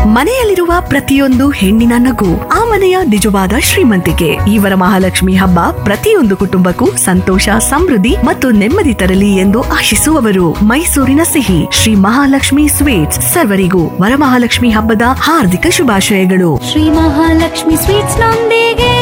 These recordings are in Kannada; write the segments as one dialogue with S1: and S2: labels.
S1: ಮನೆಯಲ್ಲಿರುವ ಪ್ರತಿಯೊಂದು ಹೆಣ್ಣಿನ ನಗು ಆ ಮನೆಯ ನಿಜವಾದ ಶ್ರೀಮಂತಿಕೆ ಈ ವರಮಹಾಲಕ್ಷ್ಮಿ ಹಬ್ಬ ಪ್ರತಿಯೊಂದು ಕುಟುಂಬಕ್ಕೂ ಸಂತೋಷ ಸಮೃದ್ಧಿ ಮತ್ತು ನೆಮ್ಮದಿ ತರಲಿ ಎಂದು ಆಶಿಸುವವರು ಮೈಸೂರಿನ ಸಿಹಿ ಶ್ರೀ ಮಹಾಲಕ್ಷ್ಮಿ ಸ್ವೀಟ್ಸ್ ಸರ್ವರಿಗೂ ವರಮಹಾಲಕ್ಷ್ಮಿ ಹಬ್ಬದ ಹಾರ್ದಿಕ ಶುಭಾಶಯಗಳು
S2: ಶ್ರೀ ಮಹಾಲಕ್ಷ್ಮಿ ಸ್ವೀಟ್ಸ್ ನೊಂದಿಗೆ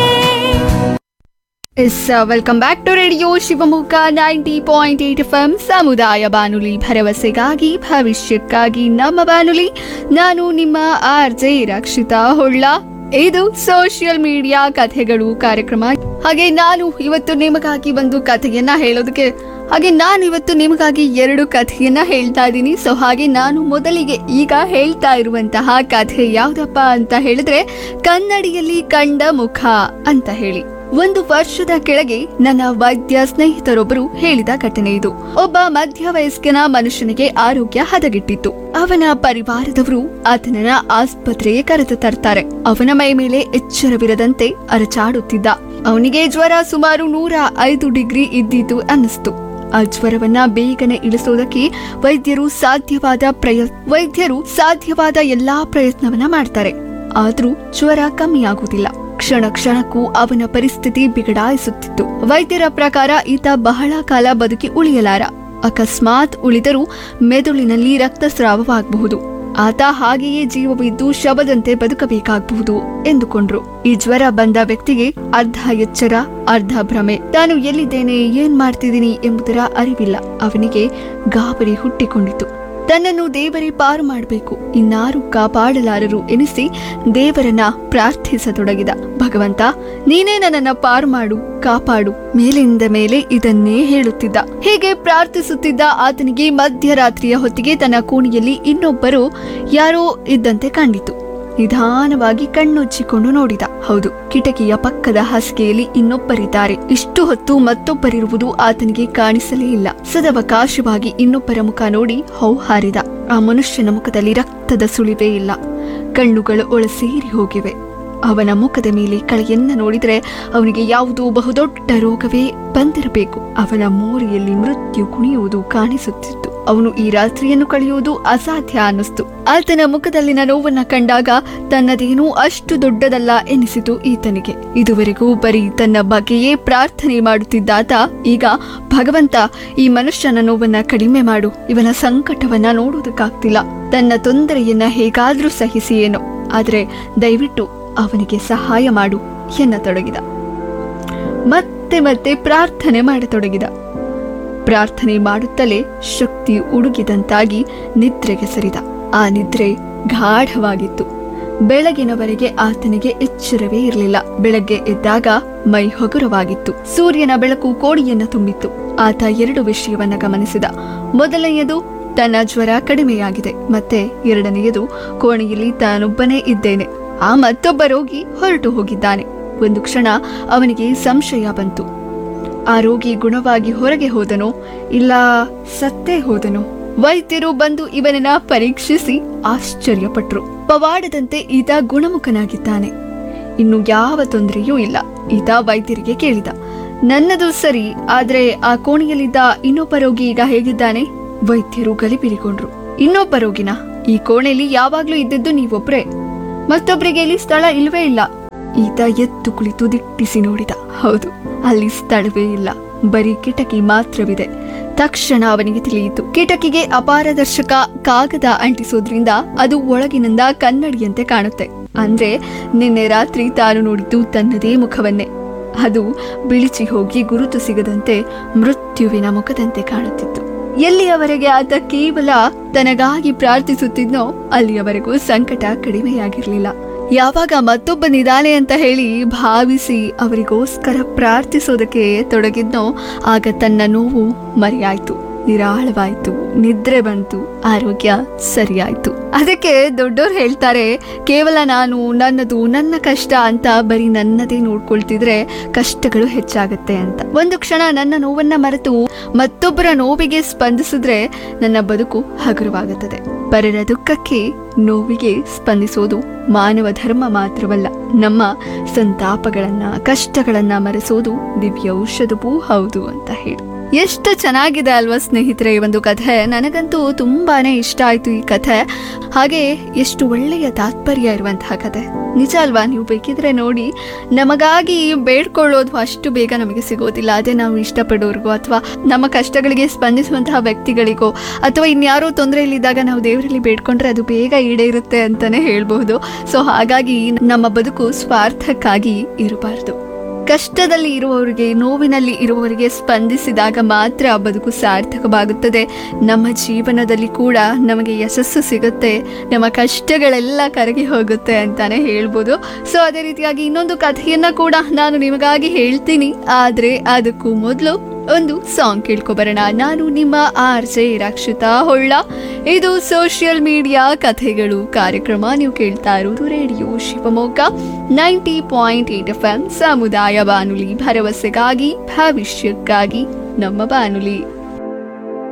S3: yes welcome back to Radio Shivamogga ninety point eight F M ಸಮುದಾಯ ಬಾನುಲಿ ಭರವಸೆಗಾಗಿ ಭವಿಷ್ಯಕ್ಕಾಗಿ ನಮ್ಮ ಬಾನುಲಿ ನಾನು ನಿಮ್ಮ ಆರ್ ಜೆ ರಕ್ಷಿತಾ ಹೊಳ್ಳ ಇದು ಸೋಷಿಯಲ್ ಮೀಡಿಯಾ ಕಥೆಗಳು ಕಾರ್ಯಕ್ರಮ ಹಾಗೆ ನಾನು ಇವತ್ತು ನಿಮಗಾಗಿ ಒಂದು ಕಥೆಯನ್ನ ಹೇಳೋದಕ್ಕೆ ಹಾಗೆ ನಾನು ಇವತ್ತು ನಿಮಗಾಗಿ ಎರಡು ಕಥೆಯನ್ನ ಹೇಳ್ತಾ ಇದ್ದೀನಿ ಸೊ ಹಾಗೆ ನಾನು ಮೊದಲಿಗೆ ಈಗ ಹೇಳ್ತಾ ಇರುವಂತಹ ಕಥೆ ಯಾವ್ದಪ್ಪ ಅಂತ ಹೇಳಿದ್ರೆ ಕನ್ನಡಿಯಲ್ಲಿ ಕಂಡ ಮುಖ ಅಂತ ಹೇಳಿ ಒಂದು ವರ್ಷದ ಕೆಳಗೆ ನನ್ನ ವೈದ್ಯ ಸ್ನೇಹಿತರೊಬ್ಬರು ಹೇಳಿದ ಘಟನೆ ಇದು ಒಬ್ಬ ಮಧ್ಯವಯಸ್ಕನ ಮನುಷ್ಯನಿಗೆ ಆರೋಗ್ಯ ಹದಗೆಟ್ಟಿತ್ತು ಅವನ ಪರಿವಾರದವರು ಆತನನ್ನ ಆಸ್ಪತ್ರೆಗೆ ಕರೆದು ತರ್ತಾರೆ ಅವನ ಮೈ ಮೇಲೆ ಎಚ್ಚರವಿರದಂತೆ ಅರಚಾಡುತ್ತಿದ್ದ ಅವನಿಗೆ ಜ್ವರ ಸುಮಾರು ನೂರ ಐದು ಡಿಗ್ರಿ ಇದ್ದಿದ್ದು ಅನ್ನಿಸ್ತು ಆ ಜ್ವರವನ್ನ ಬೇಗನೆ ಇಳಿಸೋದಕ್ಕೆ ವೈದ್ಯರು ಸಾಧ್ಯವಾದ ಪ್ರಯ ವೈದ್ಯರು ಸಾಧ್ಯವಾದ ಎಲ್ಲಾ ಪ್ರಯತ್ನವನ್ನ ಮಾಡ್ತಾರೆ ಆದ್ರೂ ಜ್ವರ ಕಮ್ಮಿಯಾಗುವುದಿಲ್ಲ ಕ್ಷಣ ಕ್ಷಣಕ್ಕೂ ಅವನ ಪರಿಸ್ಥಿತಿ ಬಿಗಡಾಯಿಸುತ್ತಿತ್ತು ವೈದ್ಯರ ಪ್ರಕಾರ ಈತ ಬಹಳ ಕಾಲ ಬದುಕಿ ಉಳಿಯಲಾರ ಅಕಸ್ಮಾತ್ ಉಳಿದರೂ ಮೆದುಳಿನಲ್ಲಿ ರಕ್ತಸ್ರಾವವಾಗಬಹುದು ಆತ ಹಾಗೆಯೇ ಜೀವವಿದ್ದು ಶವದಂತೆ ಬದುಕಬೇಕಾಗಬಹುದು ಎಂದುಕೊಂಡ್ರು ಈ ಜ್ವರ ಬಂದ ವ್ಯಕ್ತಿಗೆ ಅರ್ಧ ಎಚ್ಚರ ಅರ್ಧ ಭ್ರಮೆ ತಾನು ಎಲ್ಲಿದ್ದೇನೆ ಏನ್ ಮಾಡ್ತಿದ್ದೀನಿ ಎಂಬುದರ ಅರಿವಿಲ್ಲ ಅವನಿಗೆ ಗಾಬರಿ ಹುಟ್ಟಿಕೊಂಡಿತು ತನ್ನನ್ನು ದೇವರೇ ಪಾರು ಮಾಡಬೇಕು ಇನ್ನಾರು ಕಾಪಾಡಲಾರರು ಎನಿಸಿ ದೇವರನ್ನ ಪ್ರಾರ್ಥಿಸತೊಡಗಿದ ಭಗವಂತ ನೀನೇ ನನ್ನನ್ನ ಪಾರು ಮಾಡು ಕಾಪಾಡು ಮೇಲಿಂದ ಮೇಲೆ ಇದನ್ನೇ ಹೇಳುತ್ತಿದ್ದ ಹೀಗೆ ಪ್ರಾರ್ಥಿಸುತ್ತಿದ್ದ ಆತನಿಗೆ ಮಧ್ಯರಾತ್ರಿಯ ಹೊತ್ತಿಗೆ ತನ್ನ ಕೋಣೆಯಲ್ಲಿ ಇನ್ನೊಬ್ಬರು ಯಾರೋ ಇದ್ದಂತೆ ಕಂಡಿತು ನಿಧಾನವಾಗಿ ಕಣ್ಣುಚ್ಚಿಕೊಂಡು ನೋಡಿದ ಹೌದು ಕಿಟಕಿಯ ಪಕ್ಕದ ಹಾಸಿಗೆಯಲ್ಲಿ ಇನ್ನೊಬ್ಬರಿದ್ದಾರೆ ಇಷ್ಟು ಹೊತ್ತು ಮತ್ತೊಬ್ಬರಿರುವುದು ಆತನಿಗೆ ಕಾಣಿಸಲೇ ಇಲ್ಲ ಸದವಕಾಶವಾಗಿ ಇನ್ನೊಬ್ಬರ ಮುಖ ನೋಡಿ ಹೌಹಾರಿದ ಆ ಮನುಷ್ಯನ ಮುಖದಲ್ಲಿ ರಕ್ತದ ಸುಳಿವೇ ಇಲ್ಲ ಕಣ್ಣುಗಳು ಒಳಸೇರಿ ಹೋಗಿವೆ ಅವನ ಮುಖದ ಮೇಲೆ ಕಳೆಯನ್ನ ನೋಡಿದರೆ ಅವನಿಗೆ ಯಾವುದೋ ಬಹುದೊಡ್ಡ ರೋಗವೇ ಬಂದಿರಬೇಕು ಅವನ ಮೋರಿಯಲ್ಲಿ ಮೃತ್ಯು ಕುಣಿಯುವುದು ಕಾಣಿಸುತ್ತಿತ್ತು ಅವನು ಈ ರಾತ್ರಿಯನ್ನು ಕಳೆಯುವುದು ಅಸಾಧ್ಯ ಅನ್ನಿಸ್ತು ಆತನ ಮುಖದಲ್ಲಿನ ನೋವನ್ನ ಕಂಡಾಗ ತನ್ನದೇನೂ ಅಷ್ಟು ದೊಡ್ಡದಲ್ಲ ಎನಿಸಿತು ಈತನಿಗೆ ಇದುವರೆಗೂ ಬರೀ ತನ್ನ ಬಗ್ಗೆಯೇ ಪ್ರಾರ್ಥನೆ ಮಾಡುತ್ತಿದ್ದಾತ ಈಗ ಭಗವಂತ ಈ ಮನುಷ್ಯನ ನೋವನ್ನ ಕಡಿಮೆ ಮಾಡು ಇವನ ಸಂಕಟವನ್ನ ನೋಡುವುದಕ್ಕಾಗ್ತಿಲ್ಲ ತನ್ನ ತೊಂದರೆಯನ್ನ ಹೇಗಾದ್ರೂ ಸಹಿಸಿ ಏನೋ ಆದ್ರೆ ದಯವಿಟ್ಟು ಅವನಿಗೆ ಸಹಾಯ ಮಾಡು ಎನ್ನತೊಡಗಿದ ಮತ್ತೆ ಮತ್ತೆ ಪ್ರಾರ್ಥನೆ ಮಾಡತೊಡಗಿದ ಪ್ರಾರ್ಥನೆ ಮಾಡುತ್ತಲೇ ಶಕ್ತಿ ಉಡುಗಿದಂತಾಗಿ ನಿದ್ರೆಗೆ ಸರಿದ ಆ ನಿದ್ರೆ ಗಾಢವಾಗಿತ್ತು ಬೆಳಗಿನವರೆಗೆ ಆತನಿಗೆ ಎಚ್ಚರವೇ ಇರಲಿಲ್ಲ ಬೆಳಗ್ಗೆ ಎದ್ದಾಗ ಮೈ ಹಗುರವಾಗಿತ್ತು ಸೂರ್ಯನ ಬೆಳಕು ಕೋಣೆಯನ್ನ ತುಂಬಿತ್ತು ಆತ ಎರಡು ವಿಷಯವನ್ನ ಗಮನಿಸಿದ ಮೊದಲನೆಯದು ತನ್ನ ಜ್ವರ ಕಡಿಮೆಯಾಗಿದೆ ಮತ್ತೆ ಎರಡನೆಯದು ಕೋಣೆಯಲ್ಲಿ ತಾನೊಬ್ಬನೇ ಇದ್ದೇನೆ ಆ ಮತ್ತೊಬ್ಬ ರೋಗಿ ಹೊರಟು ಹೋಗಿದ್ದಾನೆ ಒಂದು ಕ್ಷಣ ಅವನಿಗೆ ಸಂಶಯ ಬಂತು ಆ ರೋಗಿ ಗುಣವಾಗಿ ಹೊರಗೆ ಹೋದನೋ ಇಲ್ಲ ಸತ್ತೇ ಹೋದನೋ ವೈದ್ಯರು ಬಂದು ಇವನನ್ನ ಪರೀಕ್ಷಿಸಿ ಆಶ್ಚರ್ಯಪಟ್ರು ಪವಾಡದಂತೆ ಈತ ಗುಣಮುಖನಾಗಿದ್ದಾನೆ ಇನ್ನು ಯಾವ ತೊಂದರೆಯೂ ಇಲ್ಲ ಈತ ವೈದ್ಯರಿಗೆ ಕೇಳಿದ ನನ್ನದು ಸರಿ ಆದ್ರೆ ಆ ಕೋಣೆಯಲ್ಲಿದ್ದ ಇನ್ನೊಬ್ಬ ರೋಗಿ ಈಗ ಹೇಗಿದ್ದಾನೆ ವೈದ್ಯರು ಗಲಿಬಿಲಿಗೊಂಡ್ರು ಇನ್ನೊಬ್ಬ ರೋಗಿನ ಈ ಕೋಣೆಯಲ್ಲಿ ಯಾವಾಗ್ಲೂ ಇದ್ದದ್ದು ನೀವೊಬ್ರೇ ಮತ್ತೊಬ್ಬರಿಗೆ ಇಲ್ಲಿ ಸ್ಥಳ ಇಲ್ವೇ ಇಲ್ಲ ಈತ ಎದ್ದು ಕುಳಿತು ದಿಟ್ಟಿಸಿ ನೋಡಿದ ಹೌದು ಅಲ್ಲಿ ಸ್ಥಳವೇ ಇಲ್ಲ ಬರೀ ಕಿಟಕಿ ಮಾತ್ರವಿದೆ ತಕ್ಷಣ ಅವನಿಗೆ ತಿಳಿಯಿತು ಕಿಟಕಿಗೆ ಅಪಾರದರ್ಶಕ ಕಾಗದ ಅಂಟಿಸೋದ್ರಿಂದ ಅದು ಒಳಗಿನಿಂದ ಕನ್ನಡಿಯಂತೆ ಕಾಣುತ್ತೆ ಅಂದ್ರೆ ನಿನ್ನೆ ರಾತ್ರಿ ತಾನು ನೋಡಿದ್ದು ತನ್ನದೇ ಮುಖವನ್ನೇ ಅದು ಬಿಳಿಚಿ ಹೋಗಿ ಗುರುತು ಸಿಗದಂತೆ ಮೃತ್ಯುವಿನ ಮುಖದಂತೆ ಕಾಣುತ್ತಿತ್ತು ಎಲ್ಲಿಯವರೆಗೆ ಆತ ಕೇವಲ ತನಗಾಗಿ ಪ್ರಾರ್ಥಿಸುತ್ತಿದ್ನೋ ಅಲ್ಲಿಯವರೆಗೂ ಸಂಕಟ ಕಡಿಮೆಯಾಗಿರ್ಲಿಲ್ಲ ಯಾವಾಗ ಮತ್ತೊಬ್ಬನಿದ್ದಾನೆ ಅಂತ ಹೇಳಿ ಭಾವಿಸಿ ಅವರಿಗೋಸ್ಕರ ಪ್ರಾರ್ಥಿಸೋದಕ್ಕೆ ತೊಡಗಿದ್ನೋ ಆಗ ತನ್ನ ನೋವು ಮರೆಯಾಯ್ತು ನಿರಾಳವಾಯ್ತು ನಿದ್ರೆ ಬಂತು ಆರೋಗ್ಯ ಸರಿಯಾಯ್ತು ಅದಕ್ಕೆ ದೊಡ್ಡೋರು ಹೇಳ್ತಾರೆ ಕೇವಲ ನಾನು ನನ್ನದು ನನ್ನ ಕಷ್ಟ ಅಂತ ಬರೀ ನನ್ನದೇ ನೋಡ್ಕೊಳ್ತಿದ್ರೆ ಕಷ್ಟಗಳು ಹೆಚ್ಚಾಗತ್ತೆ ಅಂತ ಒಂದು ಕ್ಷಣ ನನ್ನ ನೋವನ್ನ ಮರೆತು ಮತ್ತೊಬ್ಬರ ನೋವಿಗೆ ಸ್ಪಂದಿಸಿದ್ರೆ ನನ್ನ ಬದುಕು ಹಗುರವಾಗುತ್ತದೆ ಪರರ ದುಃಖಕ್ಕೆ ನೋವಿಗೆ ಸ್ಪಂದಿಸೋದು ಮಾನವ ಧರ್ಮ ಮಾತ್ರವಲ್ಲ ನಮ್ಮ ಸಂತಾಪಗಳನ್ನ ಕಷ್ಟಗಳನ್ನ ಮರೆಸೋದು ದಿವ್ಯ ಔಷಧವೂ ಹೌದು ಅಂತ ಹೇಳಿ ಎಷ್ಟು ಚೆನ್ನಾಗಿದೆ ಅಲ್ವಾ ಸ್ನೇಹಿತರೆ ಈ ಒಂದು ಕಥೆ ನನಗಂತೂ ತುಂಬಾನೇ ಇಷ್ಟ ಆಯ್ತು ಈ ಕಥೆ ಹಾಗೆ ಎಷ್ಟು ಒಳ್ಳೆಯ ತಾತ್ಪರ್ಯ ಇರುವಂತಹ ಕಥೆ ನಿಜ ಅಲ್ವಾ ನೀವು ಬೇಕಿದ್ರೆ ನೋಡಿ ನಮಗಾಗಿ ಬೇಡ್ಕೊಳ್ಳೋದು ಅಷ್ಟು ಬೇಗ ನಮಗೆ ಸಿಗೋದಿಲ್ಲ ಅದೇ ನಾವು ಇಷ್ಟಪಡೋರ್ಗೋ ಅಥವಾ ನಮ್ಮ ಕಷ್ಟಗಳಿಗೆ ಸ್ಪಂದಿಸುವಂತಹ ವ್ಯಕ್ತಿಗಳಿಗೋ ಅಥವಾ ಇನ್ಯಾರೋ ತೊಂದರೆಯಲ್ಲಿದ್ದಾಗ ನಾವು ದೇವರಲ್ಲಿ ಬೇಡ್ಕೊಂಡ್ರೆ ಅದು ಬೇಗ ಈಡೇರುತ್ತೆ ಅಂತಾನೆ ಹೇಳ್ಬಹುದು ಸೊ ಹಾಗಾಗಿ ನಮ್ಮ ಬದುಕು ಸ್ವಾರ್ಥಕ್ಕಾಗಿ ಇರಬಾರ್ದು ಕಷ್ಟದಲ್ಲಿ ಇರುವವರಿಗೆ ನೋವಿನಲ್ಲಿ ಇರುವವರಿಗೆ ಸ್ಪಂದಿಸಿದಾಗ ಮಾತ್ರ ಆ ಬದುಕು ಸಾರ್ಥಕವಾಗುತ್ತದೆ ನಮ್ಮ ಜೀವನದಲ್ಲಿ ಕೂಡ ನಮಗೆ ಯಶಸ್ಸು ಸಿಗುತ್ತೆ ನಮ್ಮ ಕಷ್ಟಗಳೆಲ್ಲ ಕರಗಿ ಹೋಗುತ್ತೆ ಅಂತಾನೆ ಹೇಳ್ಬೋದು ಸೊ ಅದೇ ರೀತಿಯಾಗಿ ಇನ್ನೊಂದು ಕಥೆಯನ್ನ ಕೂಡ ನಾನು ನಿಮಗಾಗಿ ಹೇಳ್ತೀನಿ ಆದ್ರೆ ಅದಕ್ಕೂ ಮೊದಲು ಒಂದು ಸಾಂಗ್ ಕೇಳ್ಕೊಬರೋಣ ನಾನು ನಿಮ್ಮ ಆರ್ ಜೆ ರಕ್ಷಿತಾ ಹೊಳ್ಳ ಇದು ಸೋಷಿಯಲ್ ಮೀಡಿಯಾ ಕಥೆಗಳು ಕಾರ್ಯಕ್ರಮ ನೀವು ಕೇಳ್ತಾ ಇರೋದು Radio Shivamogga ninety point eight F M ಸಮುದಾಯ ಬಾನುಲಿ ಭರವಸೆಗಾಗಿ ಭವಿಷ್ಯಕ್ಕಾಗಿ ನಮ್ಮ ಬಾನುಲಿ